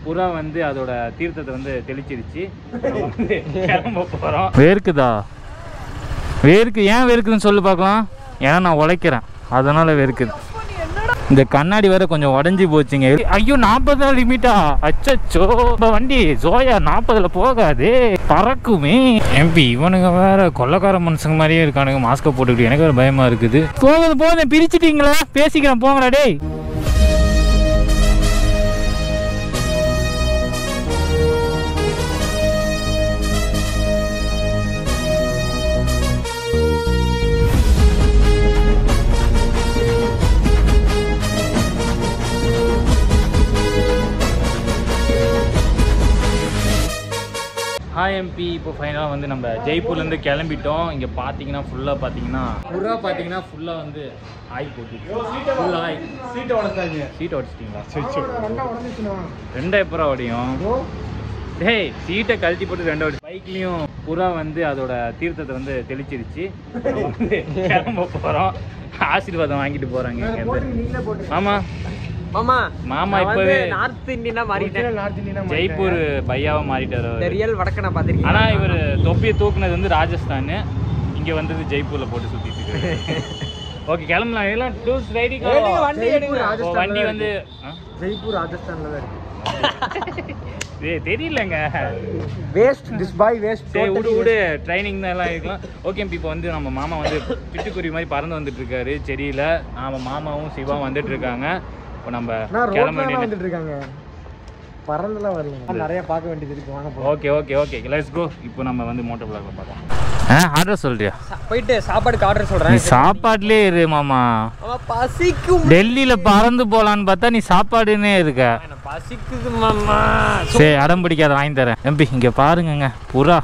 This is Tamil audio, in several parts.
புறா வந்து அதோட தீர்த்தத்தை வந்து தெளிச்சிருச்சு நம்ம வந்து கிளம்ப போகிறோம் வேர்க்குதா வேர்க்கு ஏன் வேர்க்குதுன்னு சொல்லு பார்க்கலாம் ஏன்னா நான் உழைக்கிறேன் அதனால வேர்க்குது இந்த கண்ணாடி வேற கொஞ்சம் உடஞ்சி போச்சுங்க ஐயோ நாற்பது தான் லிமிட்டா அச்சச்சோ இந்த வண்டி ஜோயா நாற்பதுல போகாது பறக்குமே எம்பி இவனுங்க வேற கொள்ளக்கார மனுஷங்க மாதிரியே இருக்கானுங்க மாஸ்கை போட்டுக்கிட்டு எனக்கு வேற பயமா இருக்குது போகுது போகுது பிரிச்சிட்டீங்களா பேசிக்கிறேன் போங்கடா டேய் ஹாய் எம்பி இப்போ ஃபைனலாக வந்து நம்ம ஜெய்ப்பூர்லேருந்து கிளம்பிட்டோம் இங்கே பார்த்தீங்கன்னா ஃபுல்லாக பார்த்தீங்கன்னா புறா பார்த்தீங்கன்னா ஃபுல்லாக வந்து ஆய் போட்டு ஃபுல் ஆய் சீட்டை உடச்சாங்க சீட்டை உடச்சிட்டிங்களா ரெண்டாயிரம் புறா உடையும் டேய் சீட்டை கழட்டி போட்டு ரெண்டாவது பைக்லேயும் புறா வந்து அதோட தீர்த்தத்தை வந்து தெளிச்சிருச்சு நம்ம வந்து கிளம்ப போகிறோம் ஆசீர்வாதம் வாங்கிட்டு போகிறாங்க இங்கேருந்து ஆமாம் மாமா மாமா நான் வந்து இப்பவே நார்த் இந்தியனா மாறிட்டேன் ஜெய்ப்பூர் பையாவை மாறிட்டார் இந்த அவரு. ரியல் வடக்க நான் பாத்திருக்கேன் ஆனா இவர் தொப்பியை தூக்குனது வந்து ராஜஸ்தான் இங்க வந்தது ஜெய்ப்பூர்ல போட்டு சுத்திட்டு இருக்காரு ஓகே கிளம்பலாம் எல்லாம் டூஸ் ரைடிங் எடுங்க, வண்டி எடுங்க. வண்டி வந்து ஆ? ஜெய்ப்பூர் ராஜஸ்தான்ல தான் இருக்கு ஏய், தெரியலங்க வேஸ்ட் திஸ் பாய் வேஸ்ட் சரி விடு விடு ட்ரைனிங் தான் எல்லாம் இருக்கலாம் ஓகே இப்போ வந்து நம்ம மாமா வந்து பிட்டுக்குருவி மாதிரி பறந்து வந்துட்டு இருக்காரு செடியில நம்ம மாமாவும் சிவாவும் வந்துட்டு இருக்காங்க இப்போ நம்ம நான் கிளம்ப ரோட்ல வேண்டியது வந்துட்டு இருக்காங்க பறந்துலாம் வரல நிறைய பார்க்க வேண்டியது இருக்கு வாங்க போலாம் okay okay okay let's go இப்போ நம்ம வந்து மோட்டர் பிளாக்ல பார்க்கலாம் ஆ ஆர்டர் சொல்றியா சா- போயிட்டு சாப்பாடுக்கு ஆர்டர் நீ சொல்றேன் சாப்பாட்லயே இரு மாமா மாமா பசிக்கும் டெல்லியில பறந்து போலான்னு பார்த்தா நீ சாப்பாடுன்னே இருக்க எனக்கு பசிக்குது மாமா சரி அடம் பிடிக்காத வாங்கி தரேன் எம்பி இங்க பாருங்கங்க புறா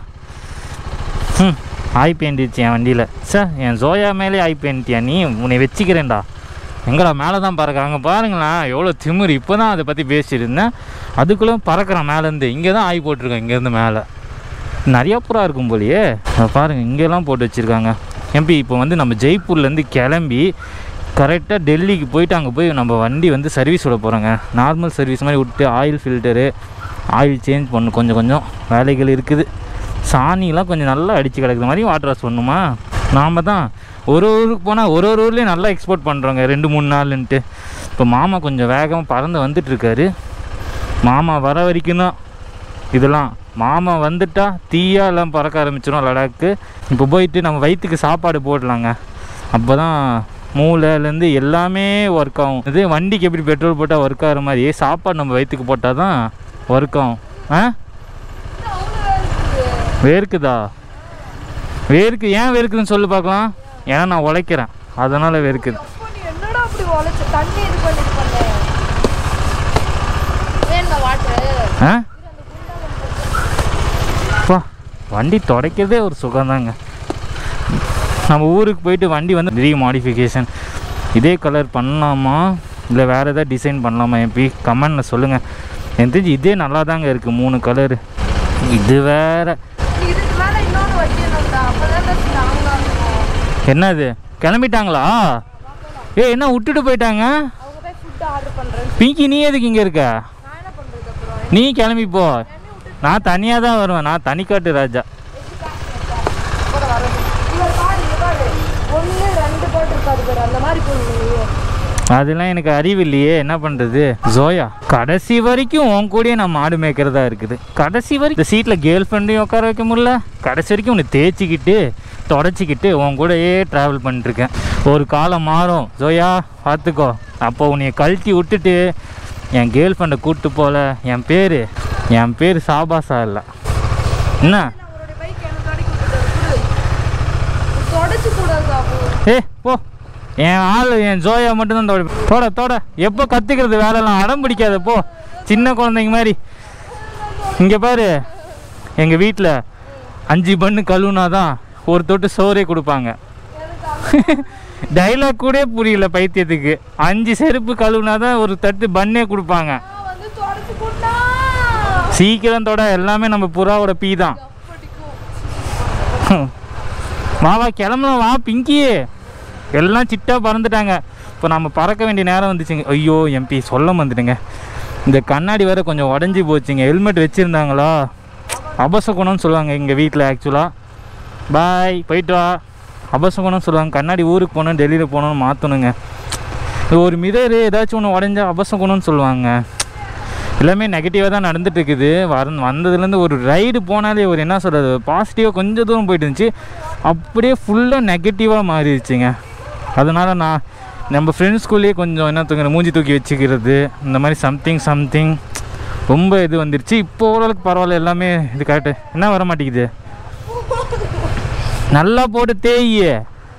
ம் ஆய் பெயிண்டிச்சு என் வண்டியில் சார் என் ஜோயா மேலே ஆய் பெயிண்டியா நீ உன்னை வச்சுக்கிறேன்டா எங்கடா மேலே தான் பறக்கிறாங்க பாருங்களேன் எவ்வளோ திமிரு இப்போ தான் அதை பற்றி பேசியிருந்தேன் அதுக்குள்ளே பறக்கிறான் மேலேருந்து இங்கே தான் ஆய் போட்டிருக்கேன் இங்கேருந்து மேலே நிறையா புறா இருக்கும் போலயே அத பாருங்க இங்கெல்லாம் போட்டு வச்சுருக்காங்க எம்பி இப்போ வந்து நம்ம ஜெய்ப்பூர்லேருந்து கிளம்பி கரெக்டாக டெல்லிக்கு போயிட்டு அங்கே போய் நம்ம வண்டி வந்து சர்வீஸ் விட போகிறோங்க நார்மல் சர்வீஸ் மாதிரி விட்டு ஆயில் ஃபில்டரு ஆயில் சேஞ்ச் பண்ணணும் கொஞ்சம் கொஞ்சம் வேலைகள் இருக்குது சாணிலாம் கொஞ்சம் நல்லா அடித்து கிடக்குற மாதிரி வாட்டர் வாஷ் பண்ணணுமா நாம் தான் ஒரு ஊருக்கு போனால் ஒரு ஒரு ஊர்லேயும் நல்லா எக்ஸ்போர்ட் பண்ணுறோங்க ரெண்டு மூணு நாளுன்ட்டு இப்போ மாமா கொஞ்சம் வேகமாக பறந்து வந்துட்டுருக்காரு மாமா வர வரைக்கும் தான் இதெல்லாம் மாமா வந்துட்டா தீயா எல்லாம் பறக்க ஆரம்பிச்சிடும் லடாக்கு இப்போ போயிட்டு நம்ம வயிற்றுக்கு சாப்பாடு போடலாங்க அப்போ தான் மூளைலேருந்து எல்லாமே ஒர்க் ஆகும் இதே வண்டிக்கு எப்படி பெட்ரோல் போட்டால் ஒர்க் ஆகிற மாதிரி சாப்பாடு நம்ம வயிற்றுக்கு போட்டால் தான் ஒர்க் ஆகும் ஆ வேர்க்குதா வேர்க்கு ஏன் வேர்க்குதுன்னு சொல்லு பார்க்கலாம் ஏன்னா நான் உழைக்கிறேன் அதனால் வேர்க்குது அப்போ நீ என்னடா அப்படி உழைச்ச தண்ணி இது பண்ணி இது பண்ண வேணுமா வாட்டரு ஆ அப்பா வண்டி துடைக்கிறதே ஒரு சுகம்தாங்க நம்ம ஊருக்கு போயிட்டு வண்டி வந்து ரீ மாடிஃபிகேஷன் இதே கலர் பண்ணலாமா இல்லை வேறு ஏதாவது டிசைன் பண்ணலாமா எம்பி கமெண்டில் சொல்லுங்கள் எனக்கு தெரிஞ்சு இதே நல்லா தாங்க இருக்குது மூணு கலரு இது வேற இதுக்கு மேல இன்னொன்று வைக்கணும்டா அப்பதான் ஸ்ட்ராங்கா இருக்கும் என்னது கிளம்பிட்டாங்களா ஏ என்ன விட்டுட்டு போயிட்டாங்க அவங்க போய் ஃபுட் ஆர்டர் பண்றேன் பிங்கி நீ எதுக்கு இங்கே இருக்க நான் என்ன பண்றது அப்புறம் நீ கிளம்பி போ நான் தனியாக தான் வருவேன் நான் தனிக்காட்டு ராஜா கூட வரது இவர் பாரு இங்க பாரு ஒண்ணு ரெண்டு போட்டு இருக்காது பாரு அந்த மாதிரி போடுவீங்க அதெல்லாம் எனக்கு அறிவு இல்லையே என்ன பண்ணுறது ஜோயா கடைசி வரைக்கும் உன் கூடயே நான் மாடு மேய்க்கிறதா இருக்குது கடைசி வரைக்கும் இந்த சீட்டில் கேர்ள் ஃப்ரெண்டையும் உட்கார வைக்க முடியல கடைசி வரைக்கும் உன்னை தேய்ச்சிக்கிட்டு தொடச்சிக்கிட்டு உன் கூடயே ட்ராவல் பண்ணிட்டுருக்கேன் ஒரு காலம் மாறும் ஜோயா பார்த்துக்கோ அப்போ உன்னைய கழட்டி விட்டுட்டு என் கேர்ள் ஃப்ரெண்டை கூப்பிட்டு போல என் பேர் என் பேர் சாபாசா இல்லை என்ன அவருடைய பைக் எனக்கு அடிக்க விட்டுட்டாரு தொடச்சு கூடாது அப்போ ஏ போ என் ஆள் என் ஜோயா மட்டும்தான் தொட தொட தொட எப்போ கற்றுக்கிறது வேலைலாம் அடம் பிடிக்காத போ சின்ன குழந்தைங்க மாதிரி இங்கே பாரு எங்கள் வீட்டில் அஞ்சு பண்ணு கழுவுனா தான் ஒரு தொட்டு சோறே கொடுப்பாங்க டைலாக் கூட புரியல பைத்தியத்துக்கு அஞ்சு செருப்பு கழுவுனா தான் ஒரு தட்டு பண்ணே கொடுப்பாங்க நான் வந்து தொடச்சு கூட்டா சீக்கிரம் தொட எல்லாமே நம்ம புறாவோட பீ தான் மாவா கிளம்பலாம் வா பிங்கி எல்லாம் சிட்டா பறந்துட்டாங்க இப்போ நம்ம பறக்க வேண்டிய நேரம் வந்துச்சுங்க ஐயோ எம்பி சொல்ல வந்துட்டுங்க இந்த கண்ணாடி வேற கொஞ்சம் உடஞ்சி போச்சுங்க ஹெல்மெட் வச்சுருந்தாங்களா அபசகுணம்னு சொல்லுவாங்க எங்கள் வீட்டில் ஆக்சுவலாக பாய் போயிட்டு வா அபசகுணம்னு சொல்லுவாங்க கண்ணாடி ஊருக்கு போகணும் டெல்லியில் போகணும்னு மாற்றணுங்க ஒரு மிதர் ஏதாச்சும் ஒன்று உடஞ்சா அபசகுணம்னு சொல்லுவாங்க எல்லாமே நெகட்டிவாக தான் நடந்துட்டு இருக்குது வர வந்ததுலேருந்து ஒரு ரைடு போனாலே ஒரு என்ன சொல்கிறது பாசிட்டிவாக கொஞ்சம் தூரம் போயிட்டு இருந்துச்சு அப்படியே ஃபுல்லாக நெகட்டிவாக மாறிடுச்சுங்க அதனால் நான் நம்ம ஃப்ரெண்ட்ஸ்குள்ளேயே கொஞ்சம் என்ன தூங்குற மூஞ்சி தூக்கி வச்சுக்கிறது இந்த மாதிரி சம்திங் சம்திங் ரொம்ப இது வந்துருச்சு இப்போ ஓரளவுக்கு பரவாயில்ல எல்லாமே இது கரெக்டு என்ன வர மாட்டேங்குது நல்லா போட்டு தேய்யே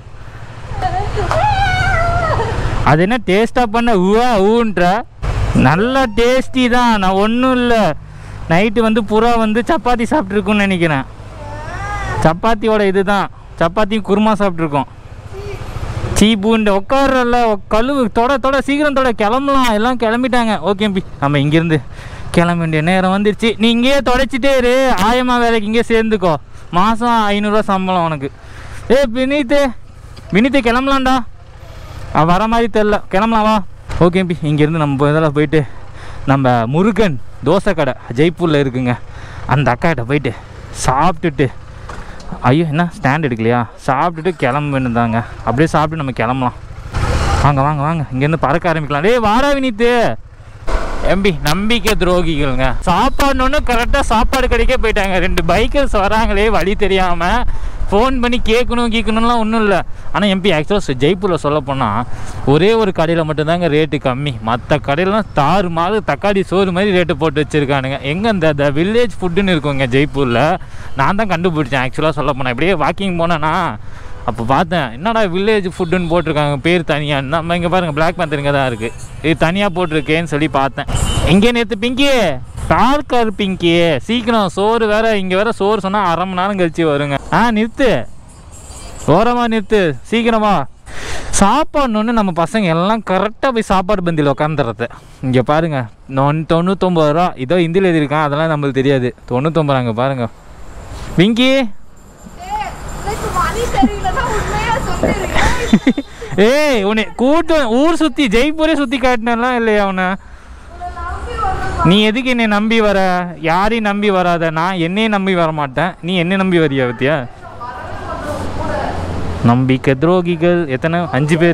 அது என்ன டேஸ்ட்டாக பண்ண ஊவா ஊன்ற நல்லா டேஸ்டி தான் நான் ஒன்றும் இல்லை நைட்டு வந்து புறா வந்து சப்பாத்தி சாப்பிட்ருக்குன்னு நினைக்கிறேன் சப்பாத்தியோட இது தான் சப்பாத்தியும் குருமா சாப்பிட்ருக்கோம் சீப்புண்டு உட்காரல கழுவு தொட தொட சீக்கிரம் தொட கிளம்பலாம் எல்லாம் கிளம்பிட்டாங்க ஓகே பி நம்ம இங்கேருந்து கிளம்ப வேண்டிய நேரம் வந்துருச்சு நீ இங்கேயே தொடச்சிட்டே இரு ஆயமா வேலைக்கு இங்கே சேர்ந்துக்கோ மாதம் ஐநூறுரூவா சம்பளம் உனக்கு ஏ வினீத்து வினீத்து கிளம்பலாம்டா அவ வர மாதிரி தெரில கிளம்பலாம் வா ஓகே பி இங்கேருந்து நம்ம இதெல்லாம் போயிட்டு நம்ம முருகன் தோசை கடை ஜெய்ப்பூரில் இருக்குங்க அந்த அக்காட்ட போயிட்டு சாப்பிட்டுட்டு ஐயோ என்ன ஸ்டாண்ட் எடுக்கலையா சாப்பிட்டுட்டு கிளம்ப வேணுதாங்க அப்படியே சாப்பிட்டு நம்ம கிளம்பலாம் வாங்க வாங்க வாங்க இங்கேருந்து பறக்க ஆரம்பிக்கலாம் டேய் வாடா வினித்து எம்பி நம்பிக்கை துரோகிகள்ங்க சாப்பாடுன்னு கரெக்டாக சாப்பாடு கிடைக்க போயிட்டாங்க ரெண்டு பைக்கர்ஸ் வராங்களே வழி தெரியாமல் ஃபோன் பண்ணி கேட்கணும் கேட்கணும்லாம் ஒன்றும் இல்லை ஆனால் எம்பி ஆக்சுவலாக ஜெய்ப்பூரில் சொல்ல போனால் ஒரே ஒரு கடையில் மட்டும்தாங்க ரேட்டு கம்மி மற்ற கடையிலலாம் தாறு மாறு தக்காளி சோறு மாதிரி ரேட்டு போட்டு வச்சுருக்கானுங்க எங்கே இந்த த வில்லேஜ் ஃபுட்டுன்னு இருக்குங்க ஜெய்ப்பூரில் நான் தான் கண்டுபிடிச்சேன் ஆக்சுவலாக சொல்ல போனேன் இப்படியே வாக்கிங் போனேன்னா அப்போ பார்த்தேன் என்னடா வில்லேஜ் ஃபுட்டுன்னு போட்டிருக்காங்க பேர் தனியாக நம்ம இங்கே பாருங்கள் பிளாக் பேந்தர் இங்கே தான் இருக்குது இது தனியாக போட்டிருக்கேன்னு சொல்லி பார்த்தேன் எங்கே நேற்று பிங்கி டார்க்கர் பிங்கி சீக்கிரம் சோறு வேற இங்கே வேற சோறு சொன்னால் அரை மணி நேரம் கழிச்சு வருங்க ஆ நிறுத்து ஓரமாக நிறுத்து சீக்கிரமா சாப்பாடுன்னு நம்ம பசங்க எல்லாம் கரெக்டாக போய் சாப்பாடு பந்தியில் உட்காந்துறது இங்கே பாருங்க நொன் தொண்ணூத்தொம்பது ரூபா இதோ ஹிந்தியில் எழுதியிருக்கான் அதெல்லாம் நம்மளுக்கு தெரியாது தொண்ணூத்தொம்பது ரூபாங்க பாருங்க விங்கி எனக்கு வழி தெரியலன்னா உண்மையா சொல்லிருக்கேன் ஏய் உன்னை கூட்டு ஊர் சுற்றி ஜெய்ப்பூரே சுற்றி காட்டினலாம் இல்லையா அவனை நீ எதுக்கு என்னை நம்பி வர யாரையும் நம்பி வராத நான் என்னையும் நம்பி வர மாட்டேன் நீ என்ன நம்பி வரியா பத்தியா நம்பிக்கை துரோகிகள் எத்தனை அஞ்சு பேர்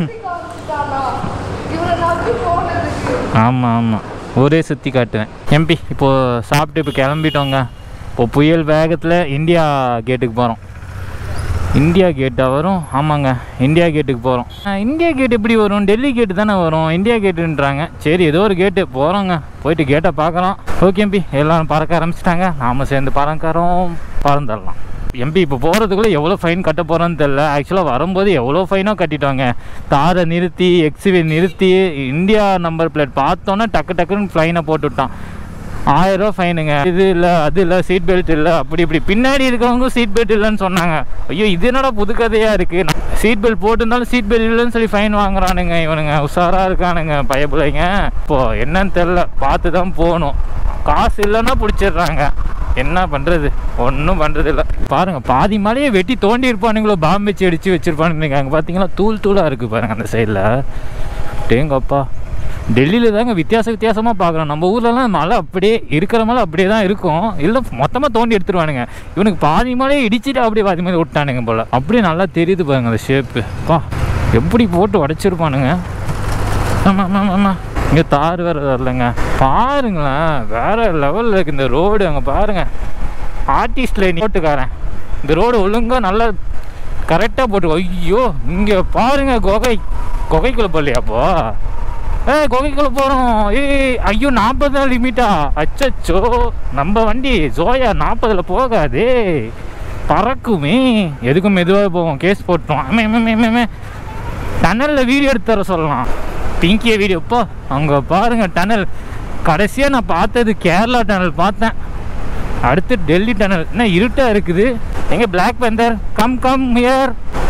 இவரை நம்பி போனதுக்கு ஆமாம் ஆமாம் ஒரே சுற்றி காட்டுவேன் எம்பி இப்போது சாப்பிட்டு இப்போ கிளம்பிட்டோங்க இப்போ புயல் வேகத்தில் இந்தியா கேட்டுக்கு போகிறோம் இந்தியா கேட்டா வரும் ஆமாங்க இந்தியா கேட்டுக்கு போகிறோம் இந்தியா கேட் எப்படி வரும் டெல்லி கேட்டு தானே வரும் இந்தியா கேட்டுன்றாங்க சரி ஏதோ ஒரு கேட்டு போகிறோங்க போயிட்டு கேட்டை பார்க்கலாம் ஓகே எம்பி எல்லாரும் பறக்க ஆரம்பிச்சிட்டாங்க நாம் சேர்ந்து பறக்கிறோம் பறந்துடலாம் எம்பி இப்போ போகிறதுக்குள்ளே எவ்வளோ ஃபைன் கட்ட போகிறோன்னு தெரில ஆக்சுவலாக வரும்போது எவ்வளோ ஃபைனோ கட்டிட்டோங்க காரை நிறுத்தி எக்ஸிவே நிறுத்தி இந்தியா நம்பர் பிளேட் பார்த்தோன்னே டக்கு டக்குன்னு ஃபைனை போட்டு விட்டான் ஆயிரம் ரூபா ஃபைனுங்க இது இல்லை அது இல்லை சீட் பெல்ட் இல்லை அப்படி இப்படி பின்னாடி இருக்கிறவங்க சீட் பெல்ட் இல்லைன்னு சொன்னாங்க ஐயோ இது என்னடா புது கதையாக இருக்குது சீட் பெல்ட் போட்டிருந்தாலும் சீட் பெல்ட் இல்லைன்னு சொல்லி ஃபைன் வாங்குறானுங்க இவனுங்க உஷாராக இருக்கானுங்க பயப்புலைங்க இப்போ என்னன்னு தெரில பார்த்து தான் போகணும் காசு இல்லைன்னா பிடிச்சிடுறாங்க என்ன பண்ணுறது ஒன்றும் பண்ணுறது இல்லை பாருங்கள் பாதி மலையை வெட்டி தோண்டி இருப்பானுங்களோ பாம்பு வச்சு அடித்து வச்சுருப்பானுங்க அங்கே பார்த்தீங்கன்னா தூள் தூளாக இருக்குது பாருங்கள் அந்த சைடில் டேங்கப்பா டெல்லியில் தாங்க வித்தியாச வித்தியாசமாக பார்க்குறோம் நம்ம ஊர்லலாம் மழை அப்படியே இருக்கிற மழை அப்படியே தான் இருக்கும் இல்லை மொத்தமாக தோண்டி எடுத்துருவானுங்க இவனுக்கு பாதி மலையை இடிச்சிட்டு அப்படியே பாதி மலை விட்டானுங்க போல் அப்படியே நல்லா தெரியுது பாருங்க அந்த ஷேப்பு பா எப்படி போட்டு உடச்சிருப்பானுங்க ஆமாம் ஆமாம் ஆமாம் இங்கே தார் வேறு வரலங்க பாருங்களேன் வேற லெவலில் இருக்குது இந்த ரோடு அங்கே பாருங்கள் ஆர்டிஸ்ட் லைன் போட்டுக்காரன் இந்த ரோடு ஒழுங்காக நல்லா கரெக்டாக போட்டு ஐயோ இங்கே பாருங்க குகை குகைக்குள்ளே போகலையாப்போ ஏ குகைக்குள்ளே போகிறோம் ஏய் ஐயோ நாற்பது தான் லிமிட்டா அச்சச்சோ நம்ம வண்டி ஜோயா நாற்பதில் போகாதே பறக்குமே எதுக்கும் மெதுவாக போவோம் கேஸ் போட்டோம் ஆமே ஆமே ஆமே டனலில் வீடியோ எடுத்து தர சொல்லலாம் பிங்கிய வீடியோ அப்பா அங்கே பாருங்க டனல் கடைசியாக நான் பார்த்தது கேரளா டனல் பார்த்தேன் அடுத்து டெல்லி டனல் என்ன இருட்டாக இருக்குது எங்க black panther come come here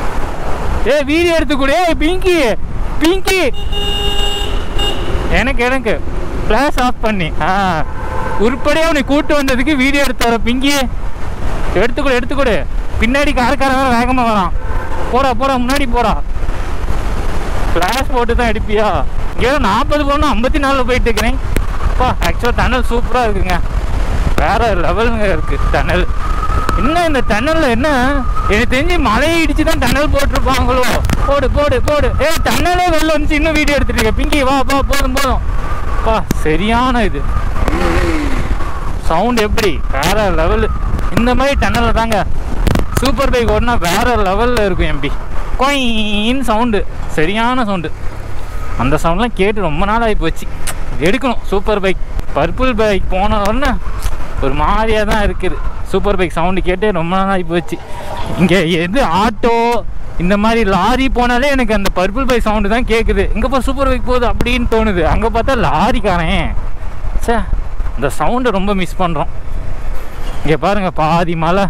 ஏ வீடியோ எடுத்து கொடு ஏய் பிங்கி பிங்கி எனக்கு எனக்கு ஃப்ளாஷ் ஆஃப் பண்ணி ஆ உருப்படியாக உன்னை கூட்டு வந்ததுக்கு வீடியோ எடுத்து வர பிங்கி எடுத்துக்கொடு எடுத்துக்கொடு பின்னாடி காரக்காரன் வேற வேகமாக வரான் போடா போடா முன்னாடி போடா ஃப்ளாஷ் போட்டு தான் எடுப்பியா இங்கே நாற்பது போகணும் ஐம்பத்தி நாலில் போயிட்டு இருக்கிறேன் அப்பா ஆக்சுவலாக டனல் சூப்பராக இருக்குங்க வேற லெவலுங்க இருக்கு டனல் இன்னும் இந்த டனல்ல என்ன எனக்கு தெரிஞ்சு மழையை இடிச்சு தான் டனல் போட்டிருப்பாங்களோ போடு போடு போடு ஏ டனலே வெளில வந்துச்சு இன்னும் வீடியோ எடுத்துருக்க பிங்கி வா வா போதும் போதும் அப்பா சரியான இது சவுண்ட் எப்படி வேற லெவலு இந்த மாதிரி டனலில் தாங்க சூப்பர் பைக் ஓடினா வேற லெவலில் இருக்கும் எம்பி கொயின்னு சவுண்டு சரியான சவுண்டு அந்த சவுண்ட்லாம் கேட்டு ரொம்ப நாள் ஆகி போச்சு எடுக்கணும் சூப்பர் பைக் பர்பிள் பைக் போன உடனே ஒரு மாதிரியாக தான் இருக்குது சூப்பர் பைக் சவுண்டு கேட்டு ரொம்ப நாள் ஆகி போச்சு இங்கே எது ஆட்டோ இந்த மாதிரி லாரி போனாலே எனக்கு அந்த பர்பிள் பைக் சவுண்டு தான் கேட்குது இங்கே போ சூப்பர் பைக் போகுது அப்படின்னு தோணுது அங்கே பார்த்தா லாரிக்காரன் சே இந்த சவுண்டை ரொம்ப மிஸ் பண்ணுறோம் இங்கே பாருங்க பாதி மலை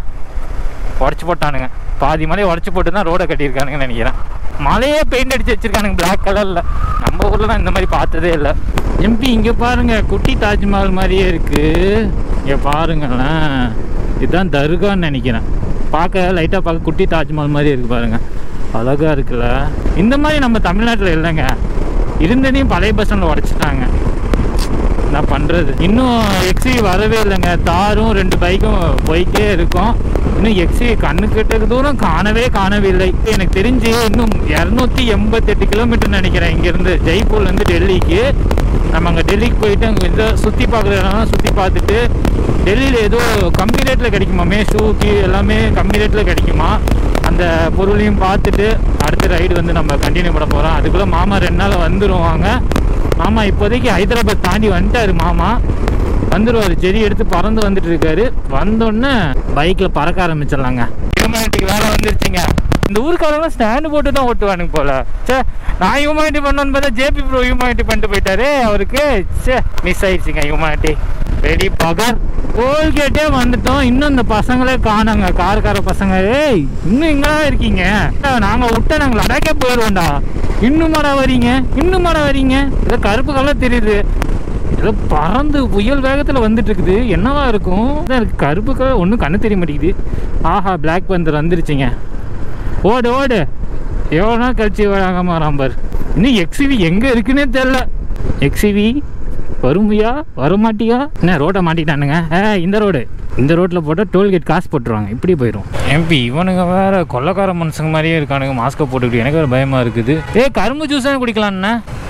உடச்சி போட்டானுங்க பாதி மலையை உடச்சி போட்டு தான் ரோடை கட்டியிருக்கானுங்கன்னு நினைக்கிறேன் மலையே பெயிண்ட் அடிச்சு வச்சிருக்கானுங்க பிளாக் கலரில் நம்ம ஊரில் தான் இந்த மாதிரி பார்த்ததே இல்லை எம்பி இங்கே பாருங்க குட்டி தாஜ்மஹால் மாதிரியே இருக்கு இங்கே பாருங்களேன் இதுதான் தர்கான்னு நினைக்கிறேன் பார்க்க லைட்டாக பார்க்க குட்டி தாஜ்மஹால் மாதிரி இருக்கு பாருங்க அழகா இருக்குல்ல இந்த மாதிரி நம்ம தமிழ்நாட்டில் இல்லைங்க இருந்ததையும் பழைய பஸ்ஸில் உடச்சிட்டாங்க என்ன பண்ணுறது இன்னும் எக்ஸி வரவே இல்லைங்க தாரும் ரெண்டு பைக்கும் போய்ட்டே இருக்கும் இன்னும் எக்ஸி கண்ணு கெட்டது தூரம் காணவே காணவில்லை எனக்கு தெரிஞ்சு இன்னும் இரநூத்தி எண்பத்தெட்டு கிலோமீட்டர் நினைக்கிறேன் இங்கேருந்து ஜெய்ப்பூர்லேருந்து டெல்லிக்கு நம்ம அங்கே டெல்லிக்கு போயிட்டு அங்கே இந்த சுற்றி பார்க்குற இடம்லாம் சுற்றி பார்த்துட்டு டெல்லியில் ஏதோ கம்மி ரேட்டில் கிடைக்குமாமே ஷூக்கு எல்லாமே கம்மி ரேட்டில் கிடைக்குமா அந்த பொருளையும் பார்த்துட்டு அடுத்த ரைடு வந்து நம்ம கண்டினியூ பண்ண போகிறோம் அதுக்குள்ளே மாமா ரெண்டு நாள் வந்துருவாங்க மாமா இப்போதைக்கு ஹைதராபாத் தாண்டி வந்துட்டாரு மாமா வந்துருவாரு செடி எடுத்து பறந்து வந்துட்டு இருக்காரு வந்தோடனே பைக்ல பறக்க ஆரம்பிச்சிடலாங்க ஹியூமனிட்டிக்கு வேலை வந்துருச்சுங்க இந்த ஊருக்காரங்க ஸ்டாண்டு போட்டு தான் ஓட்டுவானுங்க போல சே நான் ஹியூமனிட்டி பண்ணணும்னு பார்த்தா ஜேபி ப்ரோ ஹியூமனிட்டி பண்ணிட்டு போயிட்டாரு அவருக்கு சே மிஸ் ஆயிடுச்சுங்க ஹியூமனிட்டி ரெடி பகர் டோல்கேட்டே வந்துட்டோம் இன்னும் இந்த பசங்களே காணாங்க காரக்கார பசங்க ஏய் இன்னும் இங்கடா இருக்கீங்க நாங்க விட்ட நாங்க லடாக்கே போயிடுவோம்டா இன்னுமாடா வரீங்க இன்னுமாடா வரீங்க ஏதோ கருப்பு கலர் தெரியுது ஏதோ பறந்து புயல் வேகத்தில் வந்துட்டு இருக்குது என்னவா இருக்கும் அதான் எனக்கு கருப்பு கலர் ஒன்றும் கண்ணு தெரிய மாட்டேங்குது ஆஹா பிளாக் பந்தர் வந்துருச்சுங்க ஓடு ஓடு எவ்வளோ நாள் கழிச்சு வராங்க ராம்பர் இன்னும் எக்ஸிவி எங்கே இருக்குன்னே தெரில எக்ஸிவி வரும்பியா வரமாட்டியா என்ன ரோட்டை மாட்டிட்டானுங்க ஏ இந்த ரோடு இந்த ரோட்டில் போட்டால் டோல்கேட் காசு போட்டுருவாங்க இப்படி போயிடும் எம்பி இவனுங்க வேற கொள்ளக்கார மனுஷங்க மாதிரியே இருக்கானுங்க மாஸ்க்கை போட்டுக்கிட்டு எனக்கு வேறு பயமாக இருக்குது ஏ கரும்பு ஜூஸ் தான் குடிக்கலாம்ண்ணே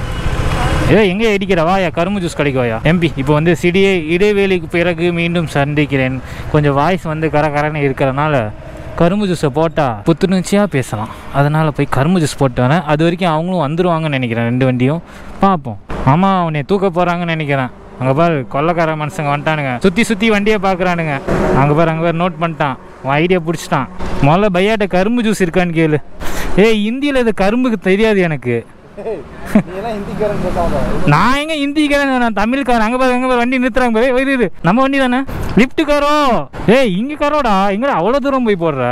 ஏ எங்கே இடிக்கிறவா யா கரும்பு ஜூஸ் கிடைக்குவாயா எம்பி இப்போ வந்து சிடியே இடைவேளைக்கு பிறகு மீண்டும் சந்திக்கிறேன் கொஞ்சம் வாய்ஸ் வந்து கர கரன்னு இருக்கிறனால கரும்பு ஜூஸை போட்டால் புத்துணர்ச்சியாக பேசலாம் அதனால் போய் கரும்பு ஜூஸ் போட்டு வரேன் அது வரைக்கும் அவங்களும் வந்துருவாங்கன்னு நினைக்கிறேன் ரெண்டு வண்டியும் பார்ப்போம் ஆமாம் அவனை தூக்க போகிறாங்கன்னு நினைக்கிறேன் அங்கே பாரு கொள்ளக்கார மனுஷங்க வந்துட்டானுங்க சுற்றி சுற்றி வண்டியை பார்க்குறானுங்க அங்கே பாரு அங்கே பாரு நோட் பண்ணிட்டான் அவன் ஐடியா பிடிச்சிட்டான் முதல்ல பையாட்ட கரும்பு ஜூஸ் இருக்கான்னு கேளு ஏய் இந்தியில் இது கரும்புக்கு தெரியாது எனக்கு நீ எல்லாம் ஹிந்திக்காரன் பேசாத நான் எங்க ஹிந்திக்காரன் நான் தமிழ்காரன் அங்க பாரு அங்க பாரு வண்டி நிறுத்துறாங்க பாரு ஏய், இரு இரு நம்ம வண்டி தானே லிஃப்ட் காரோ ஏய் இங்க காரோடா எங்கடா அவ்வளோ தூரம் போய் போடுற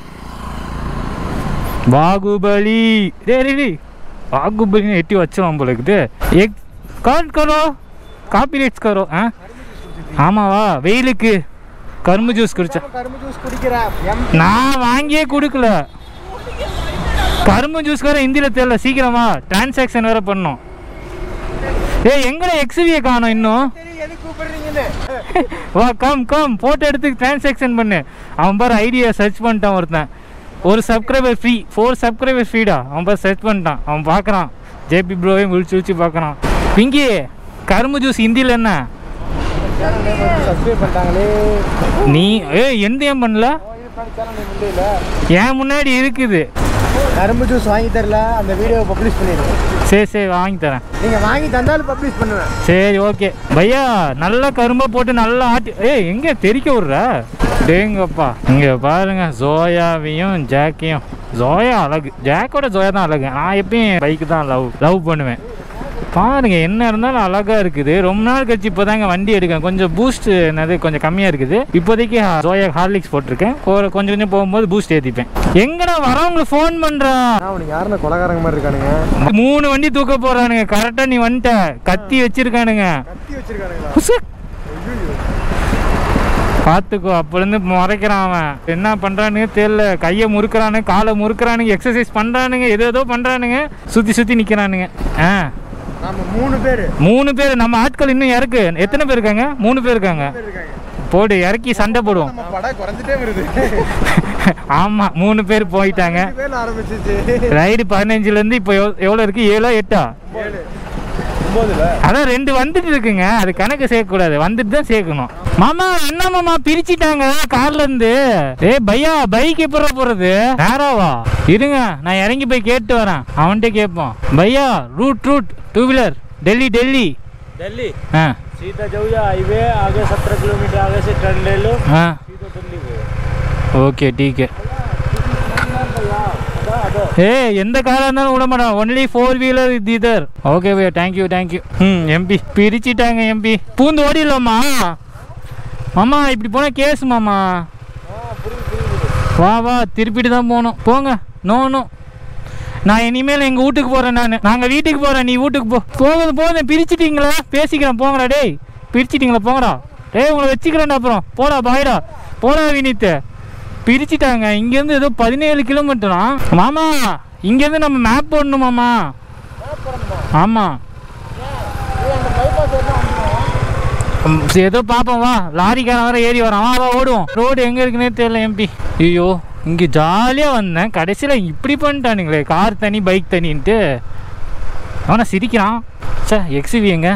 பாகுபலி டேய் டேய், டேய் பாகுபலின்னு எட்டி வச்சிருவான் போல இருக்குது எக் கார்ட் கரோ காப்பி ரைட்ஸ் கரோ ஆ ஆமாவா வெயிலுக்கு கரும்பு ஜூஸ் குடிச்சா கரும்பு ஜூஸ் குடிக்கிற எம் நான் வாங்கியே கொடுக்கல கரும்பு ஜூஸ் வேற ஹிந்தியில் தெரியல சீக்கிரமா டிரான்சாக்ஷன் வேற பண்ணோம் ஏய் எங்கடா எக்ஸிவியை காணோம் இன்னும் சரி எதுக்கு கூப்பிடுறீங்கன்னு வா கம் கம் போட்டோ எடுத்து டிரான்சாக்ஷன் பண்ணு அவன் பாரு ஐடியா சர்ச் பண்ணிட்டான் ஒருத்தன் ஒரு சப்ஸ்கிரைபர் ஃப்ரீ ஃபோர் சப்ஸ்கிரைபர் ஃப்ரீடா அவன் பாரு சர்ச் பண்ணிட்டான் அவன் பார்க்குறான் ஜேபி ப்ரோவையும் விழிச்சு விழிச்சு பார்க்குறான் பிங்கி கரும்பு ஜூஸ் ஹிந்தியில் என்ன சேனல் நேம் வந்து சப்ஸ்கிரைப் பண்ணிட்டாங்களே நீ ஏ எந்த ஏன் பண்ணல சேனல் நேம் இல்லை இல்லை ஏன் முன்னாடி இருக்குது கரும்பு ஜூஸ் வாங்கி தரல அந்த வீடியோவை பப்ளிஷ் பண்ணிடுவேன் சரி சரி வாங்கி தரேன் நீங்கள் வாங்கி தந்தாலும் பப்ளிஷ் பண்ணுவேன் சரி ஓகே பையா நல்லா கரும்பை போட்டு நல்லா ஆட்டி ஏய் எங்கே தெறிக்க விட்ற டேங்கப்பா இங்கே பாருங்க ஜோயாவையும் ஜாக்கையும் ஜோயா அழகு ஜாக்கோட ஜோயா தான் அழகு நான் எப்பயும் பைக்கு தான் லவ் லவ் பண்ணுவேன் பாருங்க என்ன இருந்தாலும் அழகா இருக்குது ரொம்ப நாள் கழிச்சு இப்போதாங்க வண்டி எடுக்கேன் கொஞ்சம் பூஸ்ட் என்னது கொஞ்சம் கம்மியாக இருக்குது இப்போதைக்கு ஜோயா ஹார்லிக்ஸ் போட்டிருக்கேன் கொ- கொஞ்சம் கொஞ்சம் போகும்போது பூஸ்ட் ஏற்றிப்பேன் எங்கடா வரவங்களுக்கு ஃபோன் பண்ணுறான் அவனுக்கு யாருன்னு கொலகாரங்க மாதிரி இருக்கானுங்க மூணு வண்டி தூக்க போறானுங்க கரெக்டாக நீ வந்துட்ட கத்தி வச்சிருக்கானுங்க கத்தி வச்சிருக்கானுங்களா புசுக். பார்த்துக்கோ அப்போலேருந்து முறைக்கிறான் அவன் என்ன பண்ணுறானுங்க தெரியல கையை முறுக்குறானுங்க காலை முறுக்குறானுங்க எக்ஸசைஸ் பண்ணுறானுங்க ஏதோ ஏதோ பண்ணுறானுங்க சுற்றி சுற்றி நிற்கிறானுங்க ஆ ஆமா மூணு பேர் மூணு பேர் நம்ம ஆட்கள் இன்னும் இறக்கு எத்தனை பேர் இருக்காங்க மூணு பேர் இருக்காங்க இருக்காங்க போடு இறக்கி சண்டை போடுவோம் நம்ம படம் குறைஞ்சிட்டே வருது ஆமா மூணு பேர் போயிட்டாங்க ரெண்டு பேர் ஆரம்பிச்சிச்சு ரைடு பதினஞ்சுல இருந்து இப்போ எவ்வ- எவ்வளவு இருக்கு ஏழா எட்டா ஏழு ஒன்பதுல அதான் ரெண்டு வந்துட்டு இருக்குங்க அது கணக்கு சேர்க்கக்கூடாது வந்துட்டு தான் சேர்க்கணும் மாமா என்ன மாமா பிரிச்சிட்டாங்க கார்ல இருந்து ஏய் பையா பைக் எப்பற போறது நேராவா இருங்க நான் இறங்கி போய் கேட்டு வரேன் அவன்கிட்ட கேட்போம் பையா route route two wheeler Delhi Delhi Delhi ஆ सीधा जाओ या हाईवे आगे सत्रह किलोमीटर आगे से टर्न ले लो ஆ सीधा दिल्ली गए ஓகே டீக்கு ஏ எந்த காராக இருந்தாலும் விட மாட்டான் ஒன்லி ஃபோர் வீலர் இது இதர் ஓகே பையா தேங்க்யூ தேங்க்யூ ம் எம்பி பிரிச்சிட்டாங்க எம்பி பூந்து ஓடிடலாமா மாமா இப்படி போனால் கேஸ் மாமா வா வா திருப்பிட்டு தான் போகணும் போங்க நோ நோ நான் இனிமேல் எங்கள் வீட்டுக்கு போகிறேன் நான் நாங்கள் வீட்டுக்கு போகிறேன் நீ வீட்டுக்கு போ போகுது போகுது பிரிச்சிட்டீங்களா பேசிக்கிறேன் போங்கடா டேய் பிரிச்சிட்டீங்களா போங்கடா டேய் உங்களை வச்சுக்கிறேன்டா அப்புறம் போடா பாய்டா போடா வினித்து பிரிச்சிட்டாங்க இங்கேருந்து ஏதோ பதினேழு கிலோமீட்டரா மாமா இங்கேருந்து நம்ம மேப் போடணும் மாமா ஆமாம் ம், சரி, ஏதோ பார்ப்போம் வா லாரிக்காரன் வர ஏறி வரான் வா வா ஓடுவோம் ரோடு எங்கே இருக்குன்னே தெரியல எம்பி ஐயோ இங்கே ஜாலியாக வந்தேன் கடைசியில் இப்படி பண்ணிட்டானுங்களே கார் தனி பைக் தனின்ட்டு அவனை சிரிக்கிறான் சே எக்ஸிவி எங்க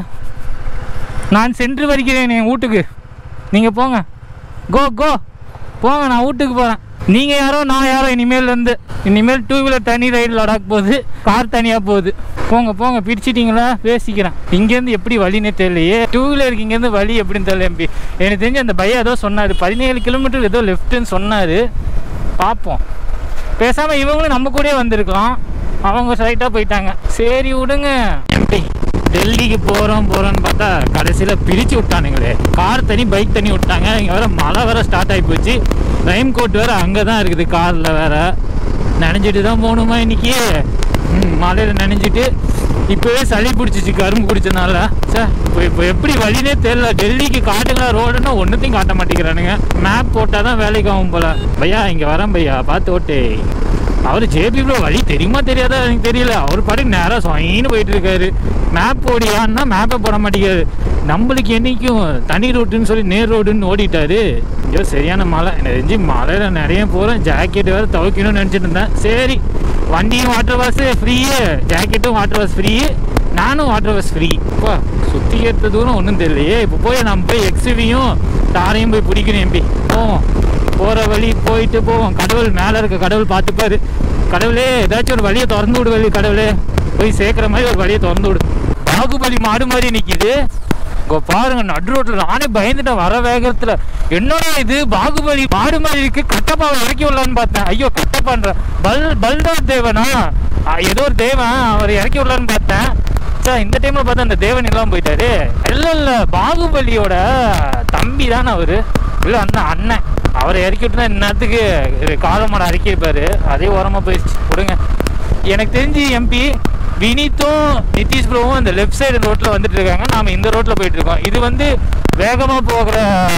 நான் சென்று வருகிறேன் என் வீட்டுக்கு நீங்கள் போங்க கோ கோ போங்க நான் வீட்டுக்கு போகிறேன் நீங்கள் யாரோ நான் யாரோ இனிமேல் இருந்து இனிமேல் டூ வீலர் தனி ரைடு லடாக் போகுது கார் தனியாக போகுது போங்க போங்க பிரிச்சிட்டிங்களா பேசிக்கிறேன் இங்கேருந்து எப்படி வழினே தெரியலையே டூ வீலருக்கு இங்கேருந்து வழி எப்படின்னு தெரியல எம்பி எனக்கு தெரிஞ்சு அந்த பையன் ஏதோ சொன்னார் பதினேழு கிலோமீட்டர் ஏதோ லெஃப்ட்டுன்னு சொன்னார் பார்ப்போம் பேசாமல் இவங்களும் நம்ம கூடயே வந்திருக்கலாம் அவங்க ஸ்ட்ரைட்டாக போயிட்டாங்க சரி விடுங்க எம்பி டெல்லிக்கு போகிறோம் போகிறோன்னு பார்த்தா கடைசியில் பிரித்து விட்டானுங்களே கார் தனி பைக் தனி விட்டாங்க இங்கே வேற மழை வேற ஸ்டார்ட் ஆகி போச்சு ரெயின் கோட் வேற அங்கே தான் இருக்குது காரில் வேற நனைஞ்சிட்டு தான் போகணுமா இன்னைக்கு ம், மழையில நனைஞ்சிட்டு இப்போவே சளி பிடிச்சிச்சு கரும்பு குடிச்சனால சார் இப்போ இப்போ எப்படி வழினே தெரியல டெல்லிக்கு காட்டுங்களா ரோடுன்னா ஒன்றுத்தையும் காட்ட மாட்டேங்கிறானுங்க மேப் போட்டால் தான் வேலைக்கு ஆகும் போல பையா இங்கே வரேன் பையா பார்த்து ஓட்டே அவர் ஜேபி ப்ரோ வழி தெரியுமா தெரியாதா எனக்கு தெரியல அவர் பாட்டுக்கு நேராக சொயின்னு போயிட்டு இருக்காரு மேப் ஓடியான்னா மேப்பை போட மாட்டேங்கிறாரு நம்மளுக்கு என்னைக்கும் தனி ரோட்டுன்னு சொல்லி நேர் ரோடுன்னு ஓடிட்டாரு ஐயோ சரியான மழை எனக்கு தெரிஞ்சு மழையில் நிறைய போகிறேன் ஜாக்கெட் வேறு துவைக்கணும்னு நினச்சிட்டு இருந்தேன் சரி வண்டியும் வாட்டர் வாஷ் ஃப்ரீயு ஜாக்கெட்டும் வாட்டர் வாஷ் ஃப்ரீ நானும் வாட்டர் வாஷ் ஃப்ரீ இப்போ சுற்றி ஏற்ற தூரம் ஒன்றும் தெரியலையே இப்போ போய் நம்ம போய் எக்ஸிவியும் தாரையும் போய் பிடிக்கணும் எம்பி போவோம் போகிற வழி போயிட்டு போவோம் கடவுள் மேலே இருக்க கடவுள் பார்த்துப்பாரு கடவுளே ஏதாச்சும் ஒரு வழியை திறந்து விடு வழி கடவுளே போய் சேர்க்குற மாதிரி ஒரு வழியை திறந்து விடு பாகுபலி மாடு மாதிரி நிற்கிது இங்க பாருங்க நடு ரோட்ல நானே பயந்துட்டேன் வர வேகத்துல என்னடா இது பாகுபலி மாடு மாதிரி இருக்கு கட்டப்பாவை இறக்கி விடலான்னு பார்த்தேன் ஐயோ கட்டப்பான்ற பல் பல்டார் தேவனா ஆ, ஏதோ ஒரு தேவன் அவர் இறக்கி விடலான்னு பார்த்தேன் சார் இந்த டைம்ல பார்த்தா அந்த தேவன் எல்லாம் போயிட்டாரு இல்ல இல்ல பாகுபலியோட தம்பி தானே அவரு இல்ல அந்த அண்ணன் அவரை இறக்கி விட்டுனா இந்நேரத்துக்கு காலமாட இறக்கியிருப்பாரு அதே ஓரமா போயிடுச்சு விடுங்க எனக்கு தெரிஞ்சு எம்பி வினித்தும் நிதிஷ் ப்ரோவும் இந்த லெஃப்ட் சைடு ரோட்ல வந்துட்டு இருக்காங்க நாம இந்த ரோட்ல போயிட்டு இருக்கோம் இது வந்து வேகமா போகிற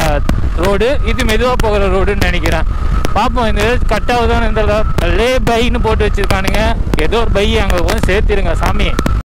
ரோடு இது மெதுவா போகிற ரோடுன்னு நினைக்கிறேன் பார்ப்போம் இந்த கட் ஆகுதான்னு இந்த லே பைன்னு போட்டு வச்சிருக்கானுங்க ஏதோ ஒரு பை அங்கே வந்து சேர்த்திருங்க சாமி